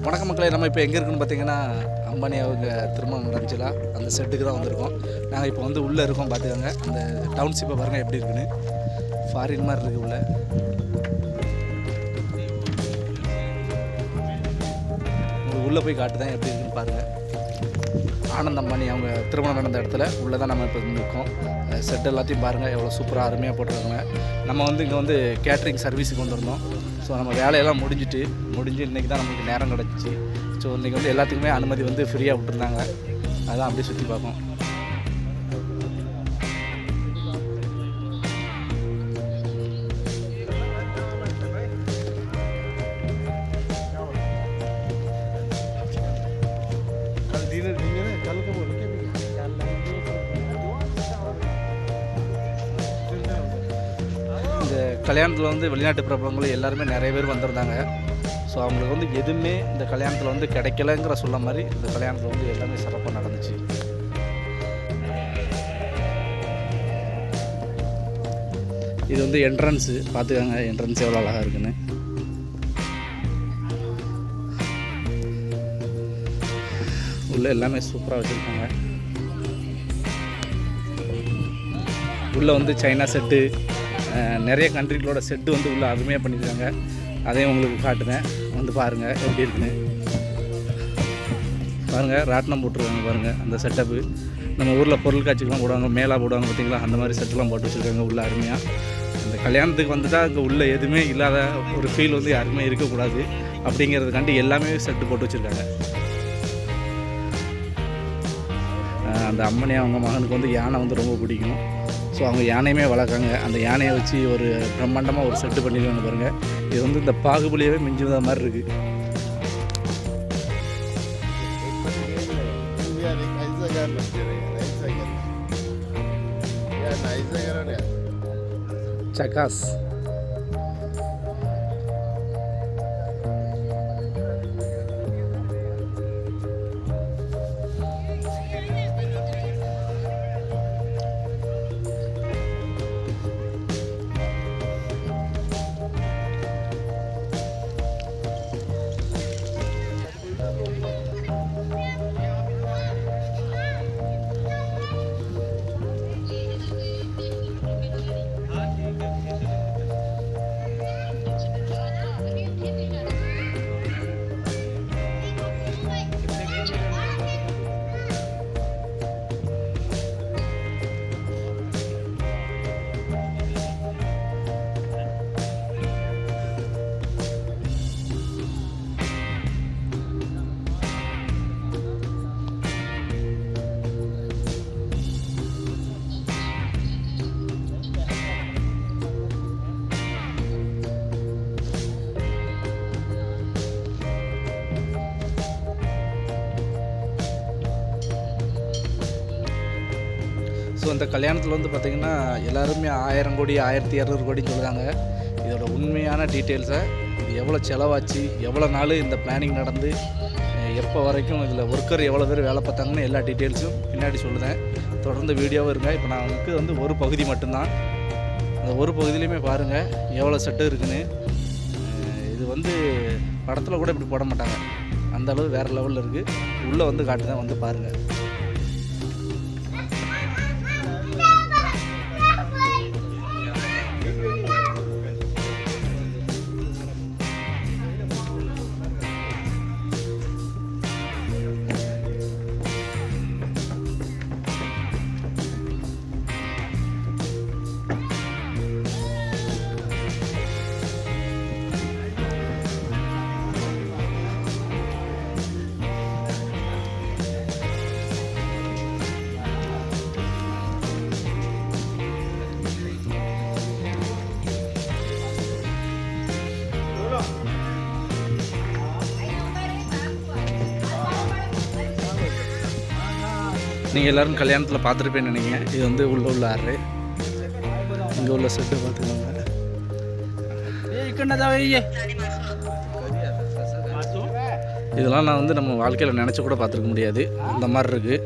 வணக்க மக்களே நம்ம இப்போ எங்கே இருக்குன்னு பார்த்தீங்கன்னா அம்பானி அவங்க திருமணம் நடந்துச்சுல அந்த செட்டுக்கு தான் வந்திருக்கோம் நாங்கள் இப்போ வந்து உள்ளே இருக்கோம் பார்த்துக்கோங்க அந்த டவுன்ஷிப்பை பாருங்கள் எப்படி இருக்குன்னு ஃபாரின் மாதிரி இருக்குது உள்ள உங்களுக்கு உள்ளே போய் காட்டுதான் எப்படி இருக்குன்னு பாருங்கள் ஆனந்த் அம்பானி அவங்க திருமணம் நடந்த இடத்துல உள்ளே தான் நம்ம இப்போ இருக்கோம் செட் எல்லாத்தையும் பாருங்கள் எவ்வளோ சூப்பராக அருமையாக போட்டிருக்காங்க நம்ம வந்து இங்கே வந்து கேட்ரிங் சர்வீஸுக்கு வந்திருந்தோம் ஸோ நம்ம வேலையெல்லாம் முடிஞ்சிட்டு முடிஞ்சு இன்றைக்கி தான் நமக்கு நேரம் கிடச்சிச்சு ஸோ இன்றைக்கி வந்து எல்லாத்துக்குமே அனுமதி வந்து ஃப்ரீயாக விட்டுருந்தாங்க அதான் அப்படியே சுற்றி பார்ப்போம் कल डिनर देंगे ना कल को बोलो क्या भैया இந்த கல்யாணத்தில் வந்து வெளிநாட்டு பிரபலங்கள் எல்லாருமே நிறைய பேர் வந்திருந்தாங்க ஸோ அவங்களுக்கு வந்து எதுவுமே இந்த கல்யாணத்தில் வந்து கிடைக்கலங்கிற சொல்ல மாதிரி இந்த கல்யாணத்தில் வந்து எல்லாமே சிறப்பாக நடந்துச்சு இது வந்து என்ட்ரன்ஸு பார்த்துக்கோங்க என்ட்ரன்ஸ் எவ்வளோ அழகாக இருக்குன்னு உள்ள எல்லாமே சூப்பராக வச்சுருக்காங்க உள்ளே வந்து சைனா செட்டு அஹ், நிறைய கண்ட்ரிகளோட செட்டு வந்து உள்ளே அருமையாக பண்ணியிருக்காங்க அதையும் உங்களுக்கு காட்டுறேன் வந்து பாருங்கள் எப்படி இருக்குன்னு பாருங்கள் ராட்டினம் போட்டிருக்காங்க பாருங்கள் அந்த செட்டப்பு நம்ம ஊரில் பொருள் காட்சிக்கெலாம் போடுவாங்க மேலா போடுவாங்க பார்த்தீங்களா அந்த மாதிரி செட்டெலாம் போட்டு வச்சுருக்காங்க உள்ள அருமையாக இந்த கல்யாணத்துக்கு வந்துட்டா அங்கே உள்ள எதுவுமே இல்லாத ஒரு ஃபீல் வந்து யாருமே இருக்கக்கூடாது அப்படிங்கிறதுக்காண்டி எல்லாமே செட்டு போட்டு வச்சுருக்காங்க அஹ் அந்த அம்மனே அவங்க மகனுக்கு வந்து யானை வந்து ரொம்ப பிடிக்கும் ஸோ அவங்க யானையுமே வளர்க்காங்க அந்த யானையை வச்சு ஒரு பிரம்மாண்டமாக ஒரு செட்டு பண்ணியிருக்காங்க பாருங்கள் இது வந்து இந்த பாகுபலியவே மிஞ்சுத மாதிரி இருக்குது यार एक ऐसा घर लग रहा है ऐसा घर यार ऐसा घर है சகாஸ் ஸோ அந்த கல்யாணத்தில் வந்து பார்த்திங்கன்னா எல்லாருமே ஆயிரம் கோடி ஆயிரத்தி இரநூறு கோடின்னு சொல்லுதாங்க இதோட உண்மையான டீட்டெயில்ஸை இது எவ்வளோ செலவாச்சு எவ்வளோ நாள் இந்த பிளானிங் நடந்து அஹ், எப்போ வரைக்கும் இதில் ஒர்க்கர் எவ்வளோ பேர் வேலை பார்த்தாங்கன்னு எல்லா டீட்டெயில்ஸும் பின்னாடி சொல்லுதேன் தொடர்ந்து வீடியோவும் இருங்க இப்போ நான் வந்து வந்து ஒரு பகுதி மட்டும்தான் அந்த ஒரு பகுதியிலையுமே பாருங்கள் எவ்வளோ செட்டு இருக்குன்னு அஹ், இது வந்து படத்தில் கூட இப்படி போட மாட்டாங்க அந்த அளவு வேறு லெவலில் இருக்குது உள்ளே வந்து காட்டுதான் வந்து பாருங்கள் நீங்கள் எல்லோரும் கல்யாணத்தில் பார்த்துருப்பேன்னு நினைக்கிறேன் இது வந்து உள்ள உள்ள ஆறு இங்கே உள்ள செட்டு பார்த்துக்கோங்க இதெல்லாம் நான் வந்து நம்ம வாழ்க்கையில் நினச்சி கூட பார்த்துருக்க முடியாது அந்த மாதிரி இருக்குது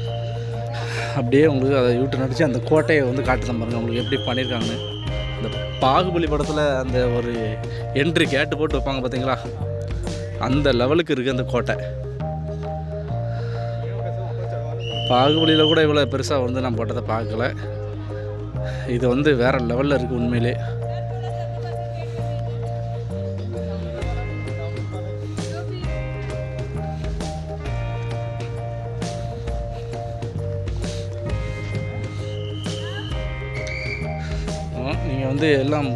அப்படியே உங்களுக்கு அதை யூட்டு நடிச்சு அந்த கோட்டையை வந்து காட்டுதான் பாருங்க உங்களுக்கு எப்படி பண்ணியிருக்காங்கன்னு இந்த பாகுபலி படத்தில் அந்த ஒரு என்ட்ரி கேட்டு போட்டு வைப்பாங்க பார்த்தீங்களா அந்த லெவலுக்கு இருக்குது அந்த கோட்டை பாகுபலியில் கூட இவ்வளோ பெருசாக வந்து நான் போட்டதை பார்க்கல இது வந்து வேறு லெவலில் இருக்குது உண்மையிலே நீங்கள் வந்து எல்லாம்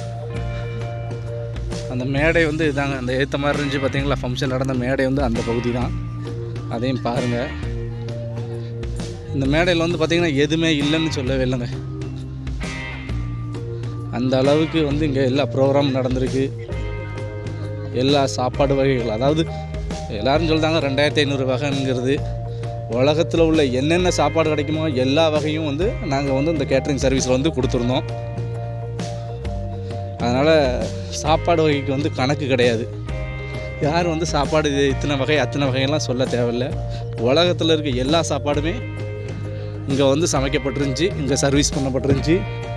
அந்த மேடை வந்து இதாங்க அந்த ஏற்ற மாதிரி இருந்துச்சு பார்த்தீங்களா ஃபங்க்ஷன் நடந்த மேடை வந்து அந்த பகுதி தான் அதையும் பாருங்கள் இந்த மேடையில் வந்து பார்த்தீங்கன்னா எதுவுமே இல்லைன்னு சொல்லவே இல்லைங்க அந்த அளவுக்கு வந்து இங்கே எல்லா ப்ரோக்ராம் நடந்திருக்கு எல்லா சாப்பாடு வகைகள் அதாவது எல்லாரும் சொல்கிறாங்க ரெண்டாயிரத்தி ஐநூறு வகைங்கிறது உலகத்தில் உள்ள என்னென்ன சாப்பாடு கிடைக்குமோ எல்லா வகையும் வந்து நாங்கள் வந்து இந்த கேட்ரிங் சர்வீஸில் வந்து கொடுத்துருந்தோம் அதனால் சாப்பாடு வகைக்கு வந்து கணக்கு கிடையாது யார் வந்து சாப்பாடு இது இத்தனை வகை அத்தனை வகையெல்லாம் சொல்ல தேவையில்ல உலகத்தில் இருக்க எல்லா சாப்பாடுமே இங்கே வந்து சமைக்கப்பட்டிருந்துச்சி இங்கே சர்வீஸ் பண்ணப்பட்டிருந்துச்சி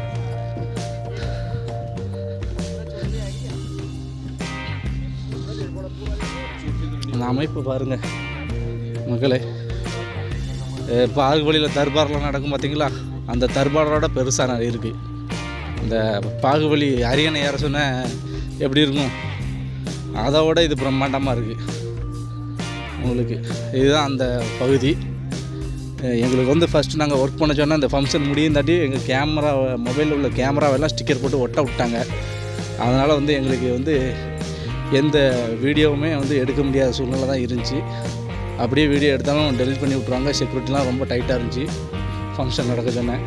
அந்த அமைப்பு பாருங்கள் மக்களே அஹ் பாகுபலியில் தர்பார்லாம் நடக்கும் பார்த்தீங்களா அந்த தர்பாரோட பெருசாக இருக்குது இந்த பாகுபலி அரியணை ஏற சொன்ன எப்படி இருக்கும் அதோட இது பிரம்மாண்டமாக இருக்குது உங்களுக்கு இதுதான் அந்த பகுதி அஹ் எங்களுக்கு வந்து ஃபஸ்ட்டு நாங்கள் ஒர்க் பண்ண சொன்னால் இந்த ஃபங்க்ஷன் முடியும் தாட்டி எங்கள் கேமரா மொபைலில் உள்ள கேமராவெல்லாம் ஸ்டிக்கர் போட்டு ஒட்ட விட்டாங்க அதனால் வந்து எங்களுக்கு வந்து எந்த வீடியோவுமே வந்து எடுக்க முடியாத சூழ்நிலை தான் இருந்துச்சு அப்படியே வீடியோ எடுத்தாலும் டெலிட் பண்ணி விட்ருவாங்க செக்யூரிட்டிலாம் ரொம்ப டைட்டாக இருந்துச்சு ஃபங்க்ஷன் நடக்க சொன்னேன்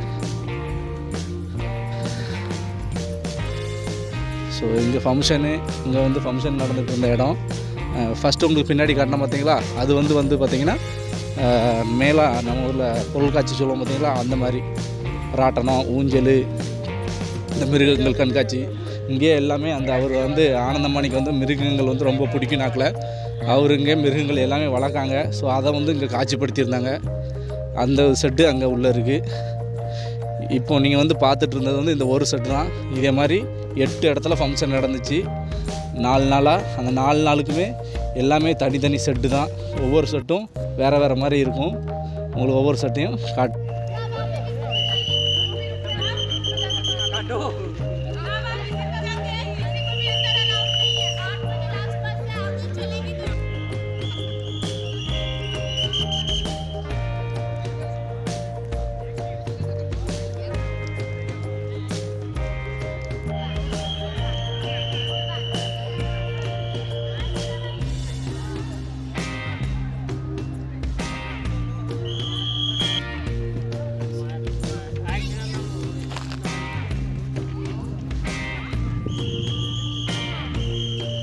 ஸோ இங்கே ஃபங்க்ஷனு இங்கே வந்து ஃபங்க்ஷன் நடந்துட்டு இருந்த இடம் ஃபஸ்ட்டு உங்களுக்கு பின்னாடி காட்டின பார்த்தீங்களா அது வந்து வந்து பார்த்தீங்கன்னா மேலா நம்ம ஊரில் பொருட்காட்சி சொல்லுவோம் பார்த்தீங்களா அந்த மாதிரி ராட்டனம் ஊஞ்சல் இந்த மிருகங்கள் கண்காட்சி இங்கே எல்லாமே அந்த அவர் வந்து ஆனந்தமாணிக்கு வந்து மிருகங்கள் வந்து ரொம்ப பிடிக்கும் நாக்கில் அவர் இங்கே மிருகங்கள் எல்லாமே வளர்க்காங்க ஸோ அதை வந்து இங்கே காட்சிப்படுத்தியிருந்தாங்க அந்த செட்டு அங்கே உள்ளே இருக்குது இப்போ நீங்கள் வந்து பார்த்துட்டு இருந்தது வந்து இந்த ஒரு செட்டு தான் இதே மாதிரி எட்டு இடத்துல ஃபங்க்ஷன் நடந்துச்சு நாலு நாளாக அந்த நாலு நாளுக்குமே எல்லாமே தனித்தனி செட்டு தான் ஒவ்வொரு செட்டும் வேறு வேறு மாதிரி இருக்கும் உங்களுக்கு ஒவ்வொரு செட்டையும் காட்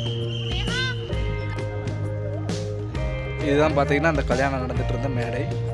இதுதான் பார்த்தீங்கன்னா அந்த கல்யாணம் நடந்துட்டு இருந்த மேடை